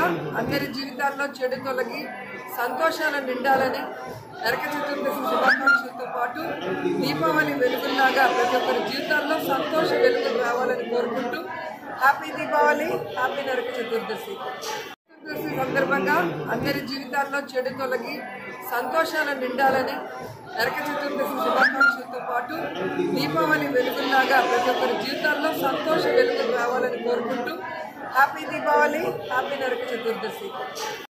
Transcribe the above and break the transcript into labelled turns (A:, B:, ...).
A: సందర్భంగా అందరి జీవితాల్లో చెడు తొలగి సంతోషాలు నిండాలని నరక చతుర్దశి శుభాకాంక్షలతో పాటు దీపావళి వెలుగుల్లాగా ప్రతి ఒక్కరి జీవితాల్లో సంతోష వెలుగులు రావాలని కోరుకుంటూ హ్యాపీ దీపావళి హ్యాపీ నరక చతుర్దశి చతుర్దశి సందర్భంగా అందరి జీవితాల్లో చెడు తొలగి సంతోషాలు నిండాలని నరక చతుర్దశి శుభాకాంక్షలతో పాటు దీపావళి వెలుగుల్లాగా ప్రతి ఒక్కరి జీవితాల్లో సంతోష వెలుగులు రావాలని కోరుకుంటూ హ్యాపీ దీపావళి హ్యాపీ నరక చతుర్దశి